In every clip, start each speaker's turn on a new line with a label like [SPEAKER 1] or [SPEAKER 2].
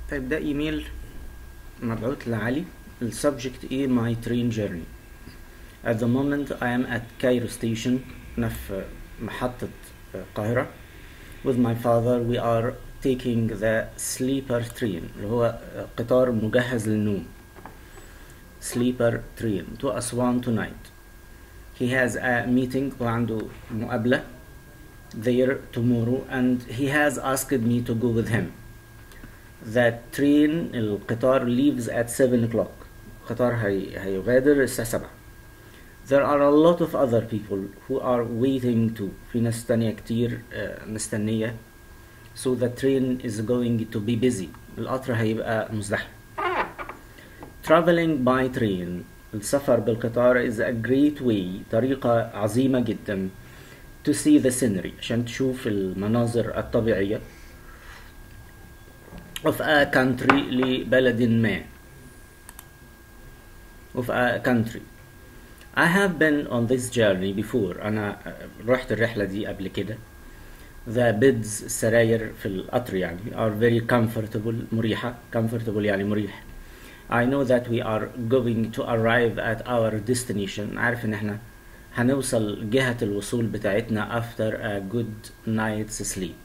[SPEAKER 1] طيب ده ايميل مبعوث لعلي السبجكت ايه my train journey at the moment I am at Cairo station أنا في محطة القاهرة with my father we are taking the sleeper train اللي هو قطار مجهز للنوم sleeper train to Aswan tonight he has a meeting وعنده مقابلة there tomorrow and he has asked me to go with him the train القطار leaves at 7 o'clock القطار هي هيغادر الساعة 7 there are a lot of other people who are waiting to في ناس تانية كتير uh, مستنية so the train is going to be busy القطر هيبقى مزدحم traveling by train السفر بالقطار is a great way طريقة عظيمة جدا to see the scenery عشان تشوف المناظر الطبيعية of a country لبلد ما of a country I have been on this journey before أنا رحت الرحلة دي قبل كده the beds السراير في القطر يعني are very comfortable مريحة comfortable يعني مريح I know that we are going to arrive at our destination عارف ان احنا هنوصل جهة الوصول بتاعتنا after a good night's sleep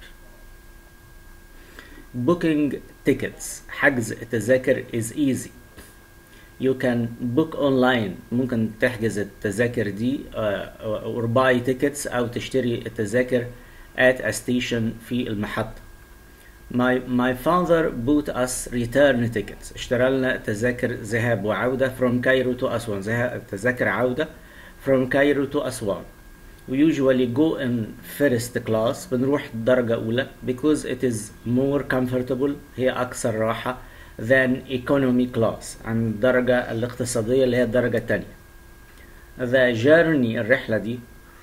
[SPEAKER 1] booking tickets حجز التذاكر is easy you can book online ممكن تحجز التذاكر دي uh, or buy tickets أو تشتري التذاكر at a station في المحطة my, my father bought us return tickets اشترى لنا تذاكر ذهاب وعودة from Cairo to Aswan تذاكر عودة from Cairo to Aswan we usually go in first class بنروح درجة أولى because it is more comfortable هي أكثر راحة than economy class عن الدرجة الاقتصادية اللي هي الدرجة التانية the journey الرحلة دي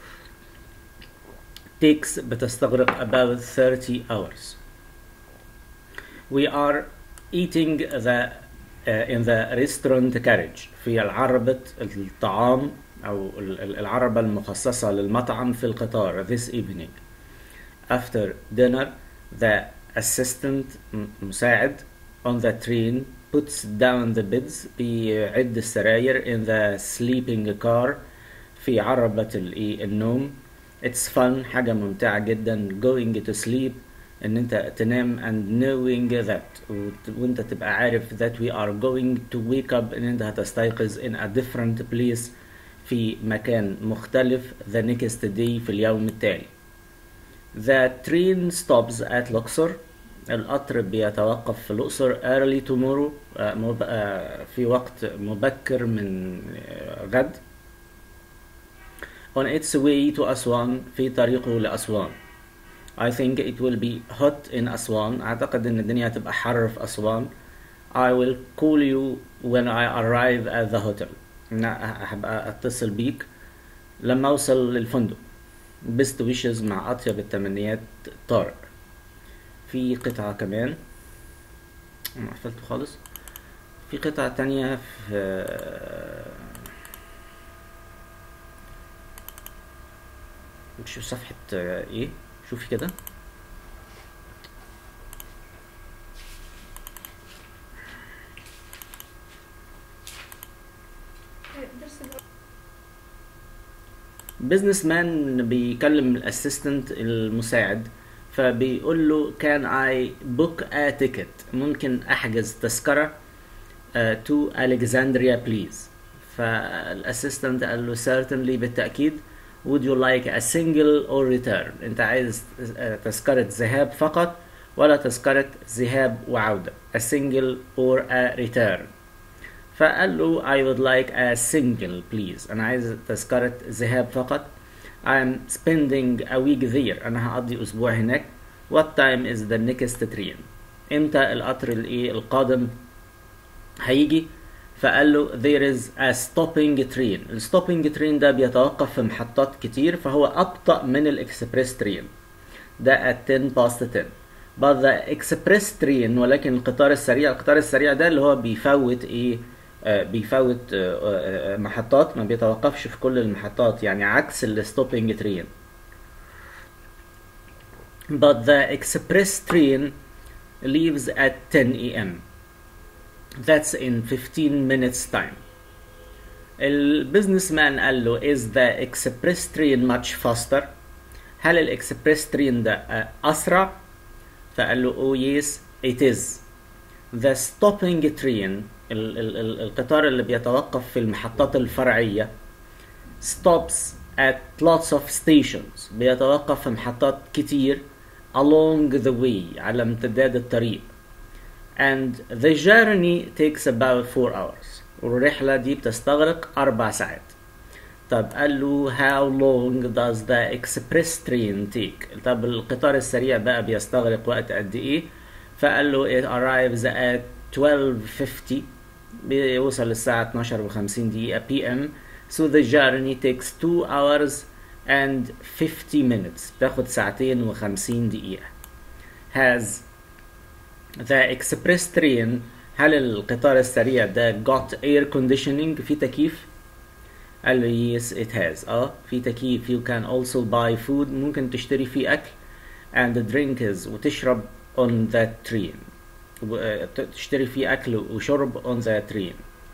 [SPEAKER 1] takes بتستغرق about 30 hours we are eating the uh, in the restaurant carriage في العربة الطعام أو العربة المخصصة للمطعم في القطار this evening after dinner the assistant مساعد on the train puts down the beds بيعد السراير in the sleeping car في عربة النوم it's fun حاجة ممتعة جدا going to sleep ان انت تنام and knowing that وانت تبقى عارف that we are going to wake up ان انت هتستيقظ in a different place في مكان مختلف the next day في اليوم التالي the train stops at Luxor القطر بيتوقف في الأقصر early tomorrow في وقت مبكر من غد on its way to أسوان في طريقه لأسوان I think it will be hot in أسوان أعتقد إن الدنيا هتبقى حر في أسوان I will call you when I arrive at the hotel أنا هبقى أتصل بيك لما أوصل للفندق best wishes مع أطيب التمنيات طارق في قطعة كمان أنا قفلته خالص في قطعة تانية في شوف صفحة ايه شوفي كده بزنس مان بيكلم الاسيستنت المساعد فبيقول له كان اي بوك ا تيكت ممكن احجز تذكره تو الكسندريا بليز فالاسيستنت قال له certainly بالتاكيد would you like a single or return انت عايز تذكرة ذهاب فقط ولا تذكرة ذهاب وعودة a single or a return فقال له I would like a single please أنا عايز تذكرة ذهاب فقط I'm spending a week there أنا هقضي أسبوع هناك What time is the next train إمتى القطر الإيه القادم هيجي فقال له there is a stopping train الستوبنج ترين ده بيتوقف في محطات كتير فهو أبطأ من الإكسبريس ترين ده at 10 past 10 but the express train ولكن القطار السريع القطار السريع ده اللي هو بيفوت إيه آه بيفوت آه آه محطات ما بيتوقفش في كل المحطات يعني عكس الستوبنج ترين but the express train leaves at 10 a.m. That's in 15 minutes time. البزنس مان قال له is the express train much faster هل الاكسبريس ترين ده آه، أسرع فقال له oh yes it is the stopping train ال ال ال القطار اللي بيتوقف في المحطات الفرعية stops at lots of stations بيتوقف في محطات كتير along the way على امتداد الطريق and the journey takes about 4 hours والرحلة دي بتستغرق أربع ساعات طب قال له how long does the express train take طب القطار السريع بقى بيستغرق وقت قد ايه فقال له it arrives at 12:50 بيوصل للساعة 12 و50 دقيقة PM so the journey takes 2 hours and 50 minutes بتاخد ساعتين و50 دقيقة has the express train هل القطار السريع ده got air conditioning في تكييف قال له yes it has اه في تكييف you can also buy food ممكن تشتري فيه اكل and drinks وتشرب on that train و- آه، ت- تشتري فيه اكل وشرب on that train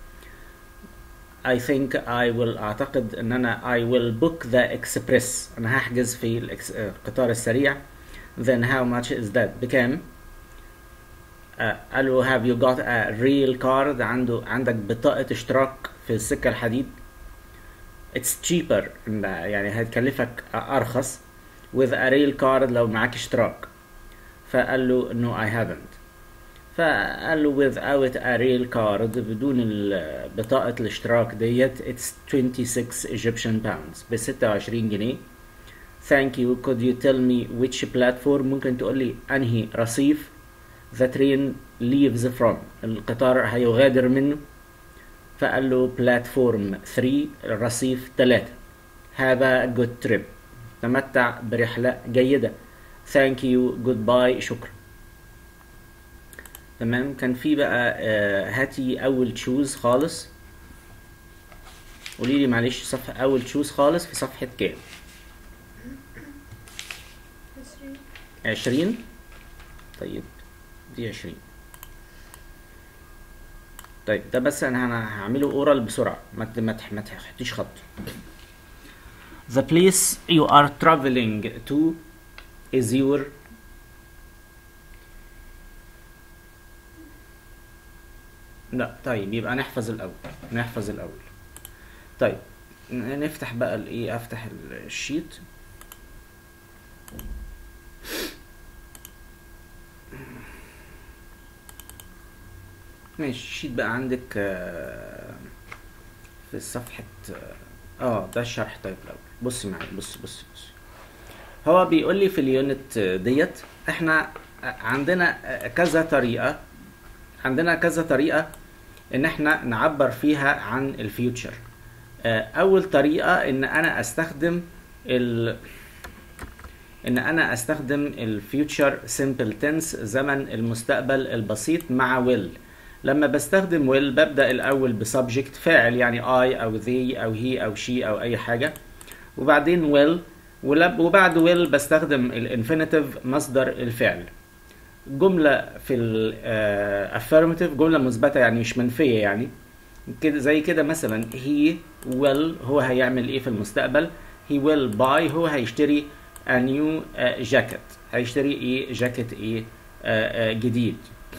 [SPEAKER 1] I think I will اعتقد ان انا I will book the express انا هحجز في الإكس- آه، القطار السريع then how much is that بكام آه، قال له have you got a real card عنده عندك بطاقة اشتراك في السكة الحديد it's cheaper إن- يعني هتكلفك أرخص with a real card لو معاك اشتراك فقال له no I haven't فقال له without a real card بدون ال- بطاقة الاشتراك ديت it's 26 Egyptian pounds ب 26 جنيه thank you could you tell me which platform ممكن تقول لي أنهي رصيف the train leaves from القطار هيغادر منه فقال له بلاتفورم 3 الرصيف 3 هذا good trip تمتع برحلة جيدة thank you goodbye شكرا تمام كان في بقى آه، هاتي اول تشوز خالص قولي لي معلش صفحة اول تشوز خالص في صفحة كام
[SPEAKER 2] عشرين
[SPEAKER 1] عشرين طيب دي عشرين طيب ده بس انا انا هعمله اورال بسرعة ما ت- ما تح- ما تحطيش خط The place you are traveling to is your لا طيب يبقى نحفظ الاول نحفظ الاول طيب ن- نفتح بقى الايه افتح الشيت ماشي الشيت بقى عندك آه، في صفحة اه آه، ده الشرح طيب الأول بصي معايا بصي بصي بصي هو بيقول لي في اليونت ديت احنا عندنا كذا طريقة عندنا كذا طريقة ان احنا نعبر فيها عن الفيوتشر اول طريقة ان انا استخدم ال ان انا استخدم الفيوتشر سيمبل تنس زمن المستقبل البسيط مع will لما بستخدم will ببدأ الاول بسبجكت فاعل يعني I او they او he او she او اي حاجة وبعدين will ولب- وبعد will بستخدم الانفينيتيف مصدر الفعل جملة في الافيرماتيف جملة مثبتة يعني مش منفية يعني كده زي كده مثلا he will هو هيعمل ايه في المستقبل he will buy هو هيشتري a new uh, jacket هيشتري ايه جاكيت ايه uh, uh, جديد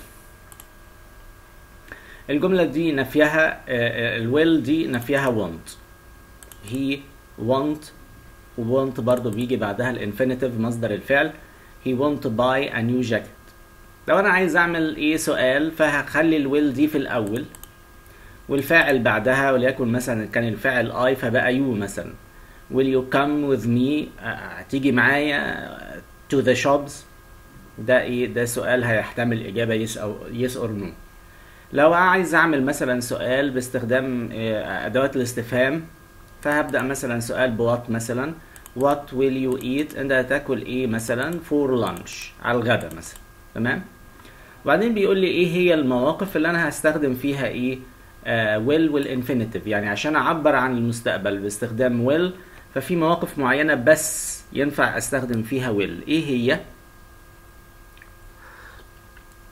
[SPEAKER 1] الجملة دي نفيها uh, uh, will دي نفيها want he want want برضو بيجي بعدها الانفينيتيف مصدر الفعل he want to buy a new jacket لو انا عايز اعمل ايه سؤال فهخلي الويل دي في الاول والفاعل بعدها وليكن مثلا كان الفاعل I فبقى you مثلا will you come with me آه، تيجي معايا to the shops ده ايه ده سؤال هيحتمل اجابة yes او yes or no لو عايز اعمل مثلا سؤال باستخدام آه، ادوات الاستفهام فهبدأ مثلا سؤال بوات مثلا what will you eat انت هتاكل ايه مثلا for lunch على الغدا مثلا تمام وبعدين بيقول لي ايه هي المواقف اللي انا هستخدم فيها ايه آه will والانفينيتيف يعني عشان اعبر عن المستقبل باستخدام will ففي مواقف معينة بس ينفع استخدم فيها will ايه هي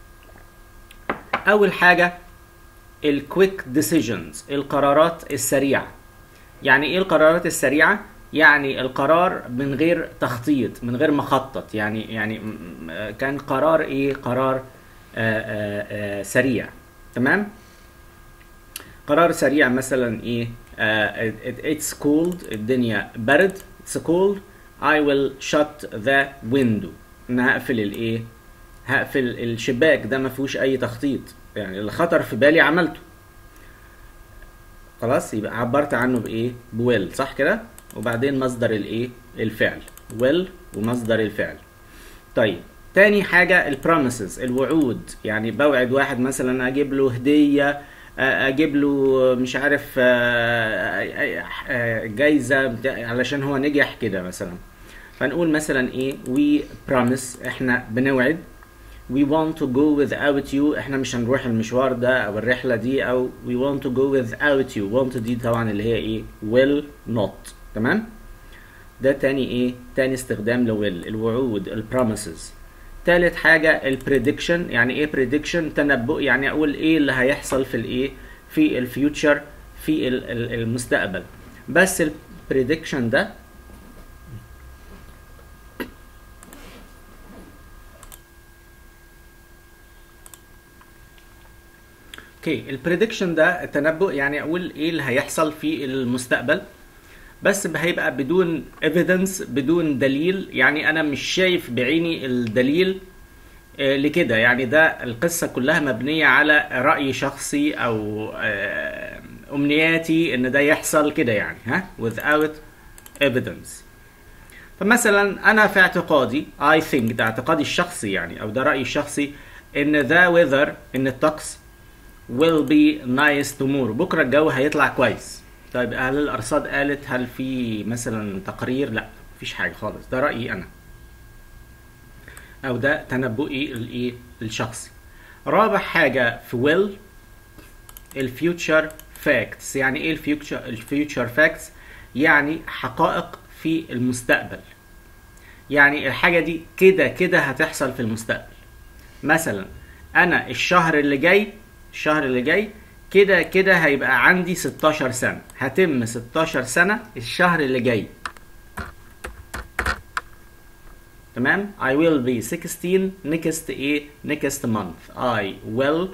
[SPEAKER 1] اول حاجه الكويك ديسيجنز القرارات السريعه يعني ايه القرارات السريعه يعني القرار من غير تخطيط من غير مخطط يعني يعني م- م- كان قرار ايه قرار آآ آآ سريع تمام قرار سريع مثلا ايه آه it- it's cold الدنيا برد it's cold I will shut the window انا هقفل الايه هقفل الشباك ده ما فيهوش اي تخطيط يعني اللي خطر في بالي عملته خلاص يبقى عبرت عنه بايه بويل صح كده وبعدين مصدر الايه الفعل ويل ومصدر الفعل طيب تاني حاجة البروميسز الوعود يعني بوعد واحد مثلا اجيب له هدية آه، اجيب له مش عارف آه، آه، آه، جايزة بتاع- علشان هو نجح كده مثلا فنقول مثلا ايه we promise احنا بنوعد we want to go without you احنا مش هنروح المشوار ده او الرحلة دي او we want to go without you want دي طبعا اللي هي ايه will not تمام ده تاني ايه تاني استخدام لويل الوعود البروميسز تالت حاجة البريدكشن يعني ايه بريدكشن تنبؤ يعني اقول ايه اللي هيحصل في الايه في الفيوتشر في ال- ال- المستقبل بس البريدكشن ده اوكي البريدكشن ده التنبؤ يعني اقول ايه اللي هيحصل في المستقبل بس هيبقى بدون evidence بدون دليل يعني انا مش شايف بعيني الدليل آه، لكده يعني ده القصة كلها مبنية على رأي شخصي او آه، امنياتي ان ده يحصل كده يعني ها without evidence فمثلا انا في اعتقادي I think ده اعتقادي الشخصي يعني او ده رأيي الشخصي ان ذا weather ان الطقس will be nice tomorrow بكره الجو هيطلع كويس طيب هل الارصاد قالت هل في مثلا تقرير لا مفيش حاجه خالص ده رايي انا او ده تنبؤي الايه الشخصي رابع حاجه في will الفيوتشر فاكتس يعني ايه الفيوتشر الفيوتشر فاكتس يعني حقائق في المستقبل يعني الحاجه دي كده كده هتحصل في المستقبل مثلا انا الشهر اللي جاي الشهر اللي جاي كده كده هيبقى عندي 16 سنة هتم 16 سنة الشهر اللي جاي تمام I will be 16 next ايه next month I will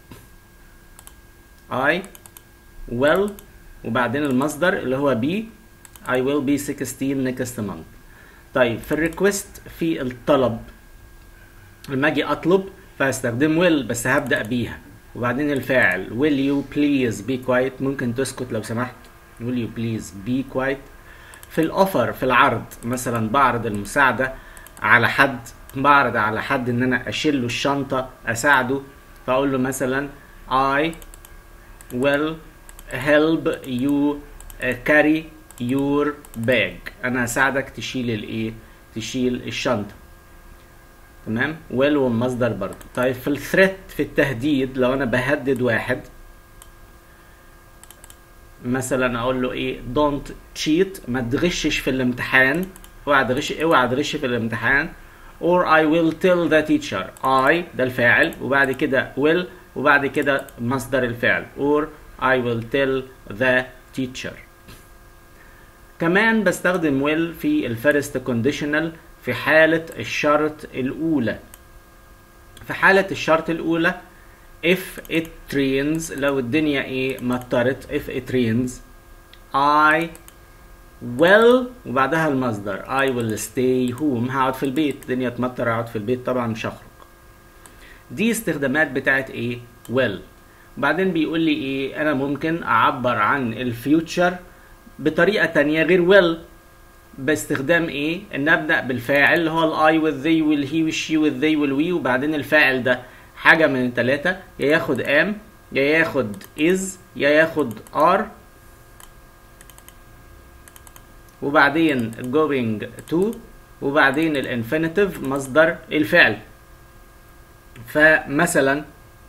[SPEAKER 1] I will وبعدين المصدر اللي هو be I will be 16 next month طيب في الريكوست في الطلب لما اجي اطلب فاستخدم will بس هبدأ بيها وبعدين الفاعل will you please be quiet ممكن تسكت لو سمحت will you please be quiet في الاوفر في العرض مثلا بعرض المساعدة على حد بعرض على حد ان انا اشيل له الشنطة اساعده فاقول له مثلا I will help you carry your bag انا هساعدك تشيل الايه تشيل الشنطة تمام ويل والمصدر برضه طيب في الثريت في التهديد لو انا بهدد واحد مثلا اقول له ايه don't cheat ما تغشش في الامتحان اوعى تغش اوعى تغش في الامتحان or I will tell the teacher I ده الفاعل وبعد كده will وبعد كده مصدر الفعل or I will tell the teacher كمان بستخدم will في الفيرست كونديشنال في حالة الشرط الأولى في حالة الشرط الأولى if it rains لو الدنيا ايه مطرت if it rains I will وبعدها المصدر I will stay home هقعد في البيت الدنيا تمطر اقعد في البيت طبعا مش هخرج دي استخدامات بتاعت ايه will وبعدين بيقول لي ايه انا ممكن اعبر عن الفيوتشر بطريقة تانية غير will باستخدام ايه ان ابدا بالفاعل اللي هو الاي والذي والهي والشي والذي والوي وبعدين الفاعل ده حاجه من الثلاثه يا ياخد ام يا ياخد از يا ياخد ار وبعدين going to وبعدين الانفينيتيف مصدر الفعل فمثلا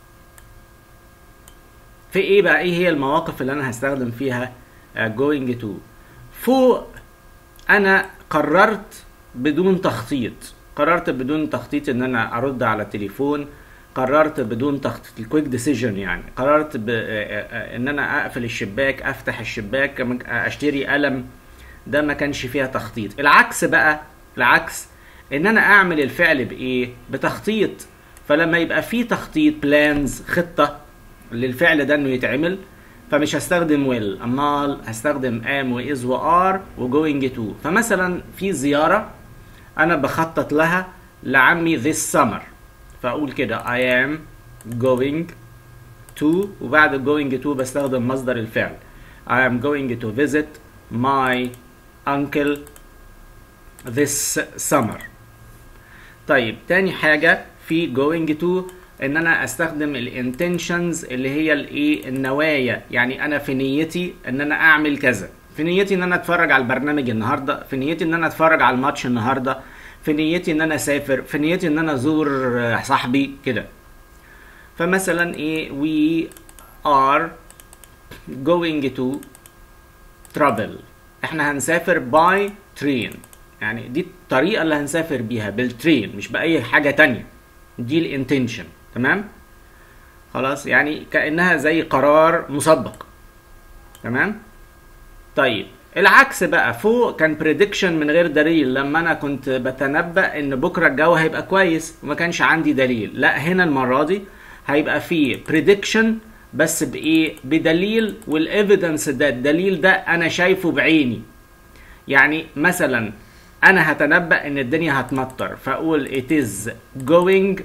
[SPEAKER 1] في ايه بقى ايه هي المواقف اللي انا هستخدم فيها going to فوق انا قررت بدون تخطيط قررت بدون تخطيط ان انا ارد على التليفون قررت بدون تخطيط الكويك ديسيجن يعني قررت ب... ان انا اقفل الشباك افتح الشباك اشتري قلم ده ما كانش فيها تخطيط العكس بقى العكس ان انا اعمل الفعل بايه بتخطيط فلما يبقى في تخطيط بلانز خطه للفعل ده انه يتعمل فمش هستخدم will امال هستخدم am و is و are و going to فمثلا في زياره انا بخطط لها لعمي this summer فاقول كده I am going to وبعد going to بستخدم مصدر الفعل I am going to visit my uncle this summer طيب تاني حاجة في going to ان انا استخدم الانتنشنز اللي هي الايه النوايا يعني انا في نيتي ان انا اعمل كذا في نيتي ان انا اتفرج على البرنامج النهارده في نيتي ان انا اتفرج على الماتش النهارده في نيتي ان انا اسافر في نيتي ان انا ازور صاحبي كده فمثلا ايه we are going to travel احنا هنسافر by train يعني دي الطريقة اللي هنسافر بيها بالترين مش بأي حاجة تانية دي الانتنشن تمام خلاص يعني كأنها زي قرار مسبق تمام طيب العكس بقى فوق كان بريدكشن من غير دليل لما انا كنت بتنبأ ان بكره الجو هيبقى كويس وما كانش عندي دليل لا هنا المره دي هيبقى فيه بريدكشن بس بايه بدليل والايفيدنس ده الدليل ده انا شايفه بعيني يعني مثلا انا هتنبأ ان الدنيا هتمطر فاقول it is going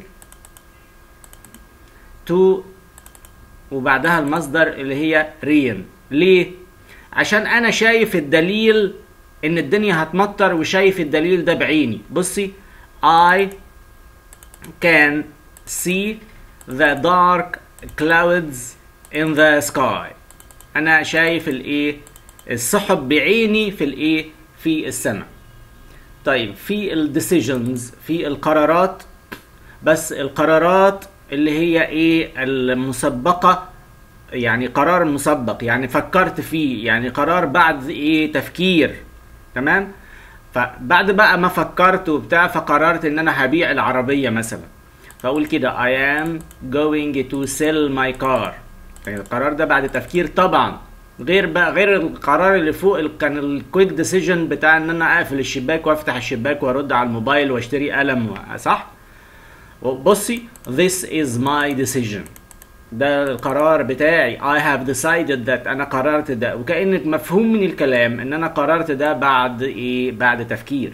[SPEAKER 1] to وبعدها المصدر اللي هي rain ليه عشان انا شايف الدليل ان الدنيا هتمطر وشايف الدليل ده بعيني بصي I can see the dark clouds in the sky انا شايف الايه السحب بعيني في الايه في السماء طيب في الديسيجنز في القرارات بس القرارات اللي هي ايه المسبقه يعني قرار مسبق يعني فكرت فيه يعني قرار بعد ايه تفكير تمام فبعد بقى ما فكرت وبتاع فقررت ان انا هبيع العربيه مثلا فاقول كده I am going to sell my car يعني القرار ده بعد تفكير طبعا غير بقى غير القرار اللي فوق كان الكويك ديسيجن بتاع ان انا اقفل الشباك وافتح الشباك وارد على الموبايل واشتري قلم صح بصي this is my decision ده القرار بتاعي I have decided that أنا قررت ده وكأن مفهوم من الكلام إن أنا قررت ده بعد إيه بعد تفكير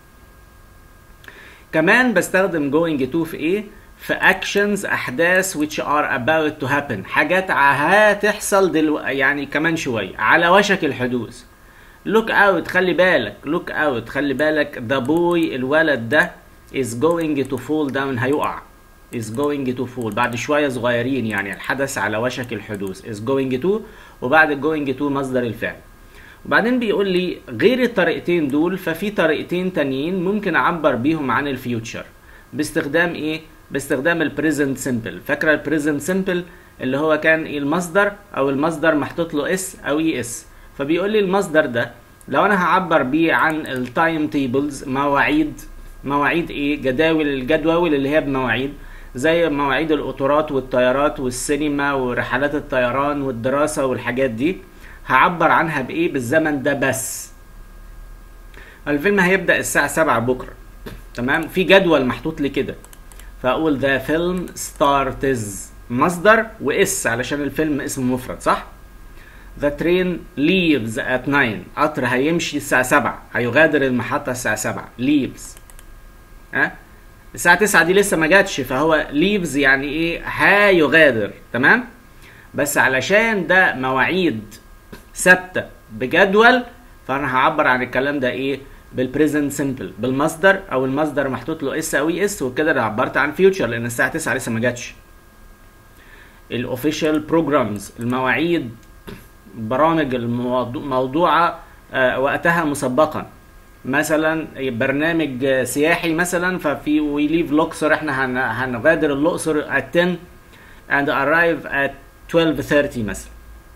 [SPEAKER 1] كمان بستخدم going to في إيه في actions أحداث which are about to happen حاجات هتحصل دلو يعني كمان شوية على وشك الحدوث look out خلي بالك look out خلي بالك the boy الولد ده is going to fall down هيقع is going to fall بعد شوية صغيرين يعني الحدث على وشك الحدوث is going to وبعد going to مصدر الفعل وبعدين بيقول لي غير الطريقتين دول ففي طريقتين تانيين ممكن اعبر بيهم عن الفيوتشر باستخدام ايه باستخدام البريزنت سمبل فاكره البريزنت سمبل اللي هو كان إيه المصدر او المصدر محطوط له اس او اي اس فبيقول لي المصدر ده لو انا هعبر بيه عن التايم تيبلز مواعيد مواعيد ايه جداول الجداول اللي هي بمواعيد زي مواعيد القطارات والطيارات والسينما ورحلات الطيران والدراسة والحاجات دي هعبر عنها بإيه بالزمن ده بس الفيلم هيبدأ الساعة سبعة بكرة تمام في جدول محطوط لي كده فأقول ذا فيلم ستارتز مصدر وإس علشان الفيلم اسم مفرد صح؟ The train leaves at 9 قطر هيمشي الساعة 7 هيغادر المحطة الساعة 7 leaves ها أه؟ الساعة 9 دي لسه ما جاتش فهو leaves يعني ايه هيغادر تمام بس علشان ده مواعيد ثابتة بجدول فانا هعبر عن الكلام ده ايه بالبريزنت سمبل بالمصدر او المصدر محطوط له اس او اي اس وكده انا عبرت عن فيوتشر لان الساعة 9 لسه ما جاتش الاوفيشال بروجرامز المواعيد برامج الموضوعة آه وقتها مسبقا مثلا برنامج سياحي مثلا ففي وي ليف لوكسور احنا هن هنغادر الاقصر at 10 and arrive at 12:30 مثلا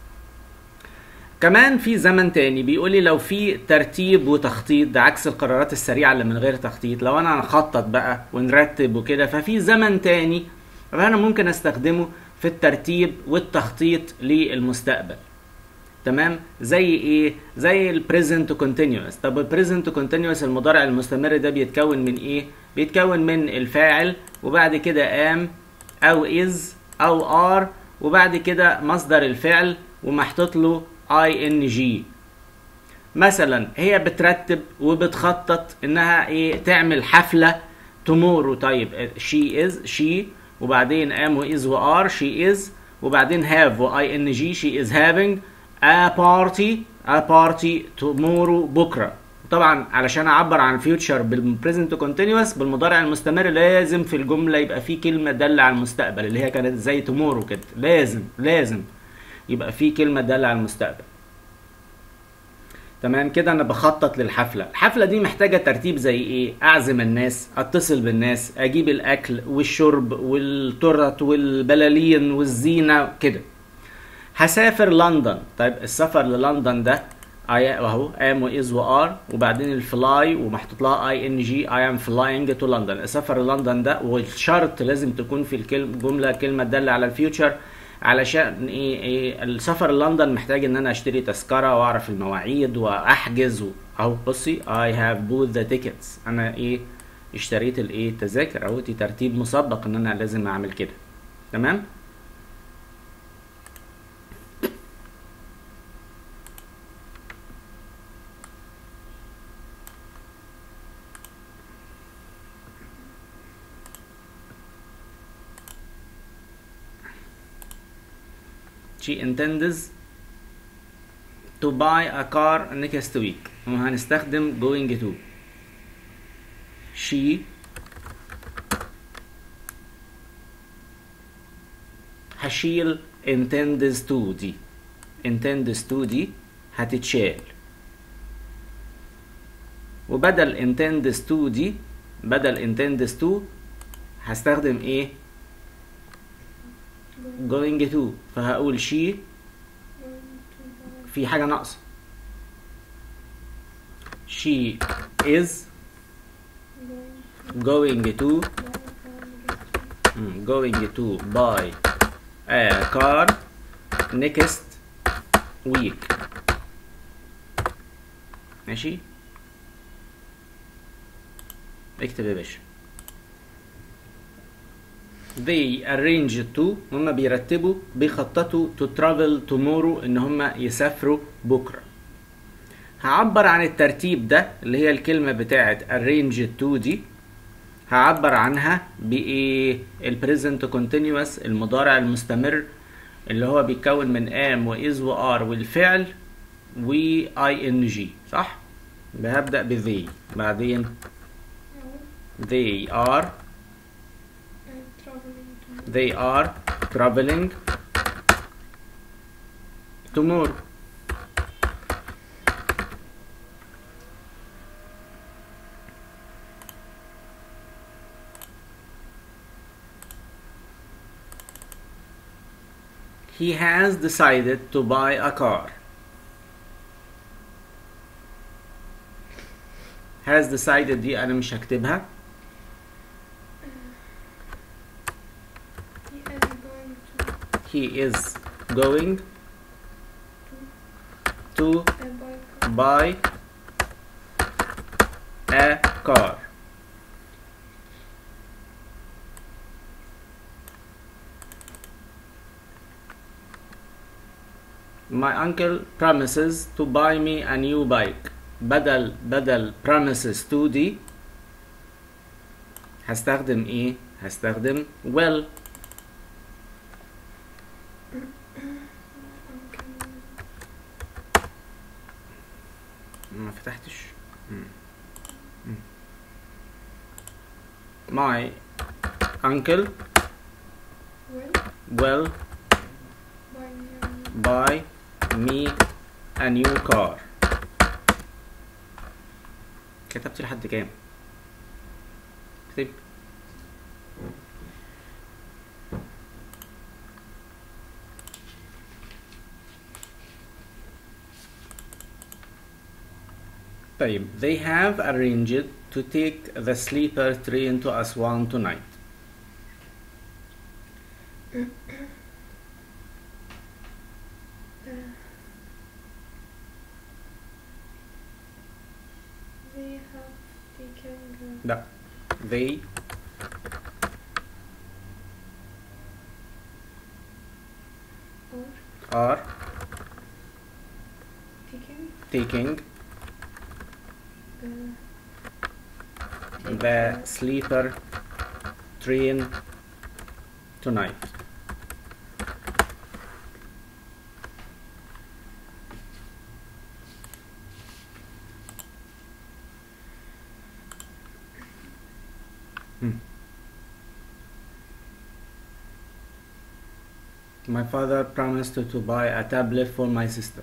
[SPEAKER 1] كمان في زمن تاني بيقول لي لو في ترتيب وتخطيط ده عكس القرارات السريعه اللي من غير تخطيط لو انا هنخطط بقى ونرتب وكده ففي زمن تاني فانا ممكن استخدمه في الترتيب والتخطيط للمستقبل تمام زي ايه زي البريزنت كونتينوس طب البريزنت كونتينوس المضارع المستمر ده بيتكون من ايه بيتكون من الفاعل وبعد كده ام او از او ار وبعد كده مصدر الفعل ومحطوط له اي ان جي مثلا هي بترتب وبتخطط انها ايه تعمل حفله تومورو طيب شي از شي وبعدين ام واز وار شي از وبعدين هاف واي ان جي شي از هافينج a party a party tomorrow بكره طبعا علشان اعبر عن فيوتشر بالبريزنت كونتينوس بالمضارع المستمر لازم في الجمله يبقى في كلمه داله على المستقبل اللي هي كانت زي تومورو كده لازم لازم يبقى في كلمه داله على المستقبل تمام كده انا بخطط للحفله الحفله دي محتاجه ترتيب زي ايه اعزم الناس اتصل بالناس اجيب الاكل والشرب والتورت والبلالين والزينه كده هسافر لندن طيب السفر للندن ده اهو ام واز وار وبعدين الفلاي ومحطوط لها اي ان جي اي ام فلاينج تو لندن السفر للندن ده والشرط لازم تكون في الجمله كلمه تدل على الفيوتشر علشان ايه, إيه السفر لندن محتاج ان انا اشتري تذكره واعرف المواعيد واحجز و... اهو بصي اي هاف بوث ذا تيكتس انا ايه اشتريت الايه التذاكر اهو دي ترتيب مسبق ان انا لازم اعمل كده تمام she intends to buy a car next week وهنستخدم going to she هشيل intends to دي intends to دي هتتشال وبدل intends to دي بدل intends to هستخدم ايه going to فهقول she في حاجة ناقصة she is going to going to buy a car next week ماشي اكتب يا باشا they arrange to هم بيرتبوا بيخططوا to travel tomorrow ان هم يسافروا بكره هعبر عن الترتيب ده اللي هي الكلمه بتاعت arrange to دي هعبر عنها بايه البريزنت كونتينوس المضارع المستمر اللي هو بيتكون من am واز وار والفعل و ing صح هبدأ ب they بعدين they are they are traveling tomorrow he has decided to buy a car has decided دي انا مش هكتبها he is going to buy a car my uncle promises to buy me a new bike بدل بدل promises to دي هستخدم ايه هستخدم well ما فتحتش my uncle will buy me a new car كتبت لحد كام اكتب طيب they have arranged to take the sleeper train to Aswan tonight
[SPEAKER 2] they have taken uh,
[SPEAKER 1] لا they
[SPEAKER 2] or
[SPEAKER 1] are
[SPEAKER 2] taken
[SPEAKER 1] taking
[SPEAKER 2] uh,
[SPEAKER 1] the sleeper train tonight Hmm. My father promised to, to buy a tablet for my sister.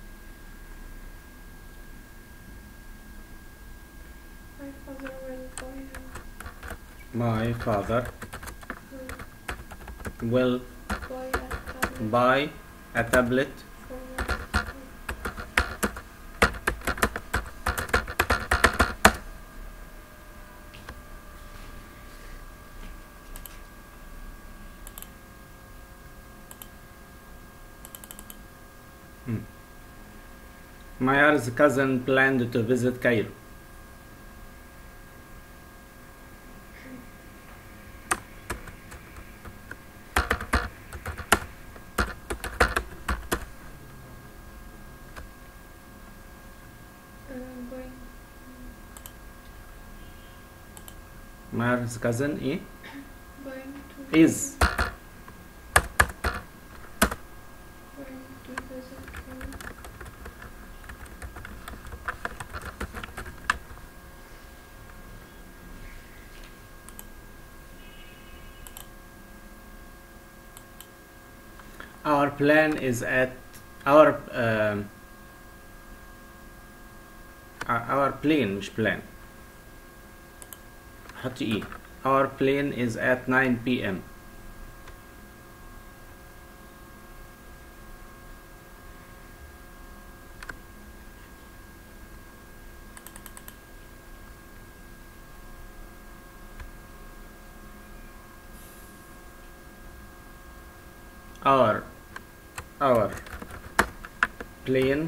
[SPEAKER 2] my father will buy
[SPEAKER 1] My father
[SPEAKER 2] will
[SPEAKER 1] will
[SPEAKER 2] buy a tablet
[SPEAKER 1] buy a tablet
[SPEAKER 2] for my sister.
[SPEAKER 1] Mayar's cousin planned to visit Cairo.
[SPEAKER 2] Uh, going
[SPEAKER 1] Mayar's cousin eh?
[SPEAKER 2] going to
[SPEAKER 1] is
[SPEAKER 2] going to visit Cairo.
[SPEAKER 1] our plan is at our um, our our plane مش plan حط ايه our plane is at 9 p.m. our our plane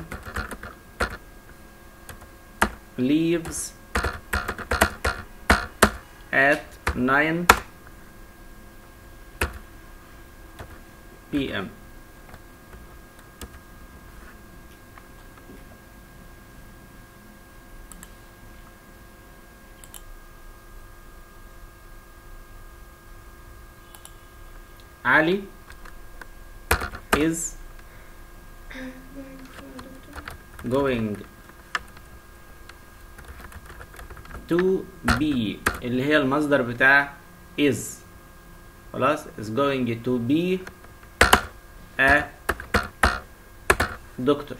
[SPEAKER 1] leaves at 9 p.m. Ali is
[SPEAKER 2] going to a doctor.
[SPEAKER 1] going to be اللي هي المصدر بتاع is خلاص is going to be a doctor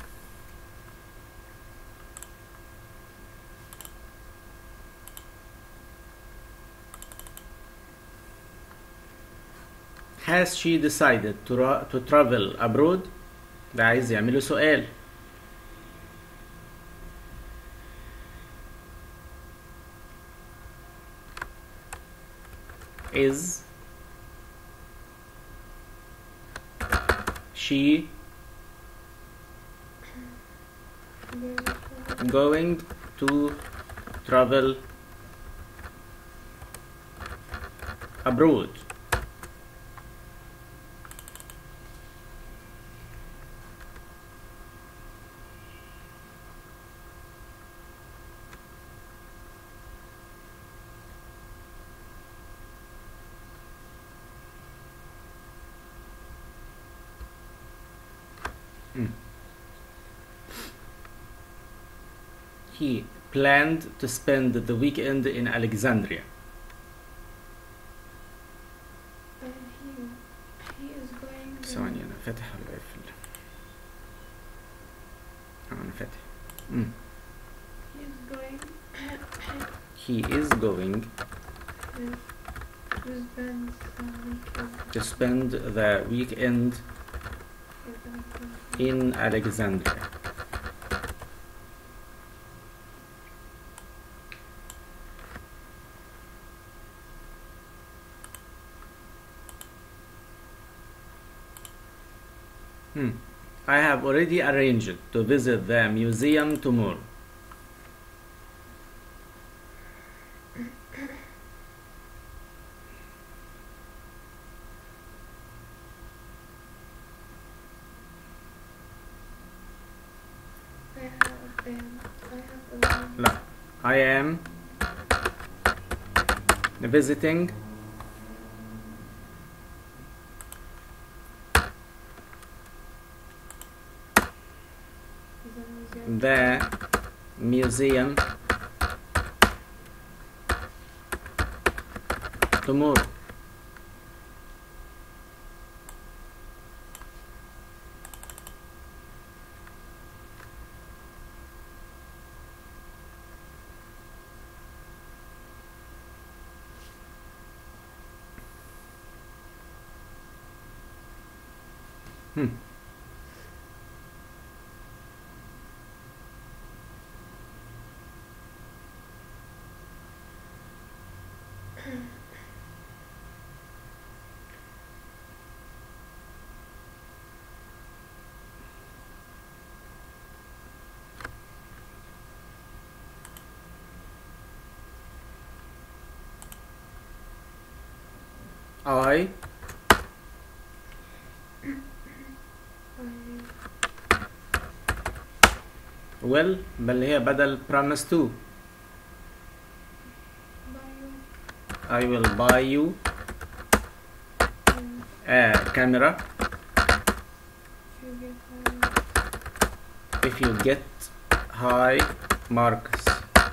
[SPEAKER 1] has she decided to, ra- to travel abroad ده عايز يعمله سؤال is she
[SPEAKER 2] Going to
[SPEAKER 1] going to travel abroad he planned to spend the weekend in Alexandria
[SPEAKER 2] uh, he he is going
[SPEAKER 1] ثواني انا فاتح ولا قافل اه انا فاتح مم.
[SPEAKER 2] he is going
[SPEAKER 1] he is going
[SPEAKER 2] to spend a weekend
[SPEAKER 1] to spend the weekend
[SPEAKER 2] in
[SPEAKER 1] in
[SPEAKER 2] Alexandria.
[SPEAKER 1] Alexandria Hmm. I have already arranged to visit the museum tomorrow.
[SPEAKER 2] I have um, I have um,
[SPEAKER 1] لا I am visiting
[SPEAKER 2] the museum.
[SPEAKER 1] the museum tomorrow. Hmm. I
[SPEAKER 2] I
[SPEAKER 1] will بل هي بدل promise to
[SPEAKER 2] buy you
[SPEAKER 1] I will buy you
[SPEAKER 2] um,
[SPEAKER 1] a camera
[SPEAKER 2] if you get home.
[SPEAKER 1] if you get high marks.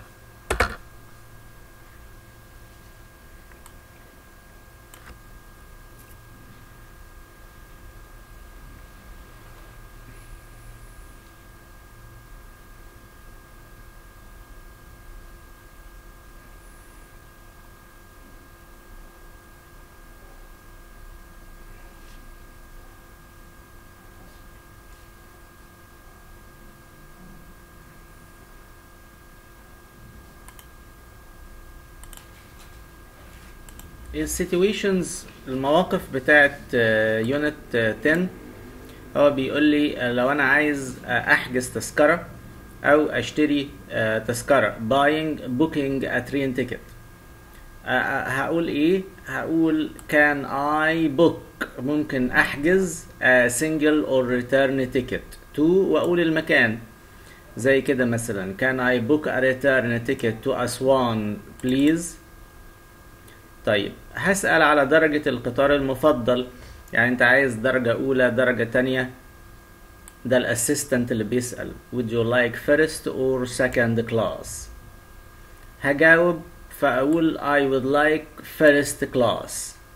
[SPEAKER 1] السيتويشنز المواقف بتاعت يونت 10 هو بيقول لي آه، لو انا عايز آه، احجز تذكرة او اشتري آه، تذكرة buying booking a train ticket آه، آه، هقول ايه هقول can I book ممكن احجز a single or return ticket to واقول المكان زي كده مثلا can I book a return ticket to Aswan please طيب هسأل على درجة القطار المفضل يعني انت عايز درجة أولى درجة تانية ده الاسيستنت اللي بيسأل would you like first or second class هجاوب فأقول I would like first class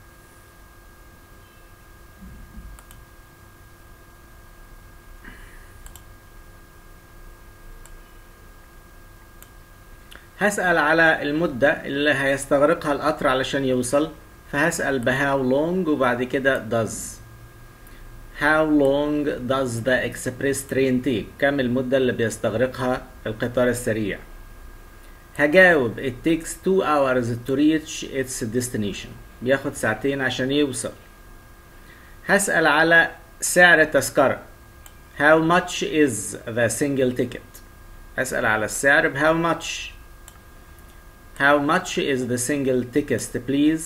[SPEAKER 1] هسأل على المدة اللي هيستغرقها القطر علشان يوصل فهسأل ب how long وبعد كده does how long does the express train take كم المدة اللي بيستغرقها القطار السريع هجاوب it takes two hours to reach its destination بياخد ساعتين عشان يوصل هسأل على سعر التذكرة how much is the single ticket هسأل على السعر ب how much How much is the single ticket please?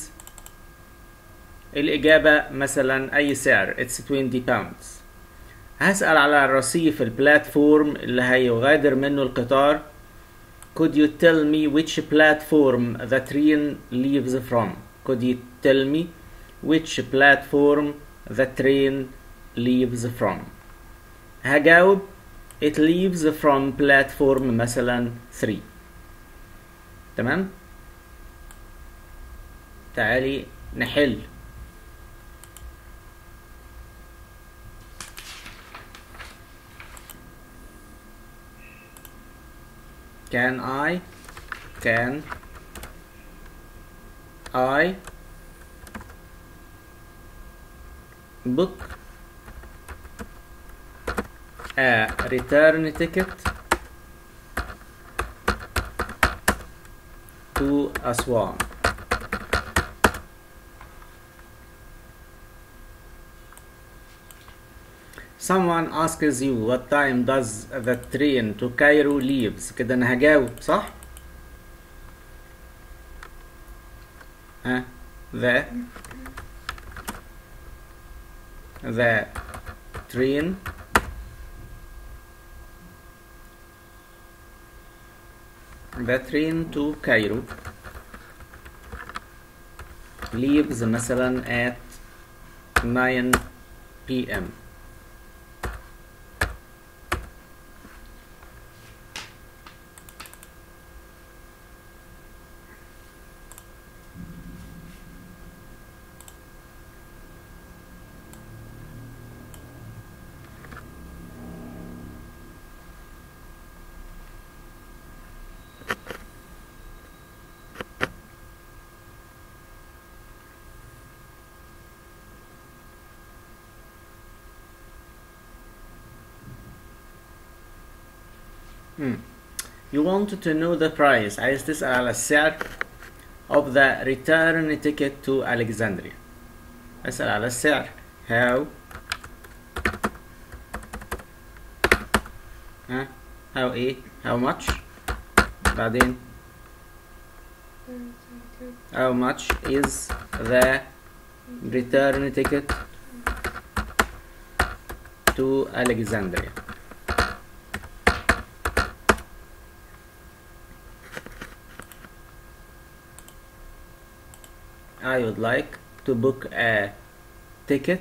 [SPEAKER 1] الإجابة مثلا أي سعر It's 20 pounds هسأل على الرصيف البلاتفورم اللي هيغادر منه القطار Could you tell me which platform the train leaves from? Could you tell me which platform the train leaves from? هجاوب It leaves from platform مثلا 3 تمام تعالي نحل can I can I book a return ticket to Aswan. someone asks you what time does the train to Cairo leaves كده انا هجاوب صح ها the the train the train to Cairo leaves مثلا at 9 p.m. Hmm. You want to know the price عايز تسأل على السعر of the return ticket to Alexandria أسأل على السعر how ها how ايه how much بعدين
[SPEAKER 2] Um, sorry, to
[SPEAKER 1] how much is the return ticket to Alexandria I would like to book a ticket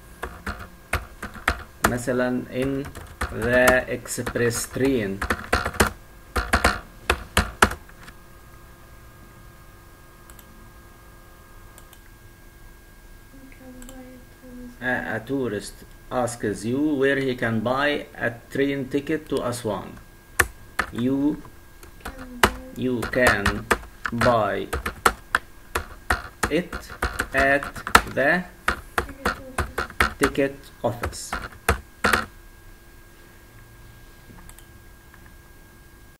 [SPEAKER 1] مثلا in the express train
[SPEAKER 2] you can buy it on
[SPEAKER 1] a, a tourist asks you where he can buy a train ticket to Aswan. You
[SPEAKER 2] can buy
[SPEAKER 1] you can buy it at the
[SPEAKER 2] ticket office.
[SPEAKER 1] ticket office.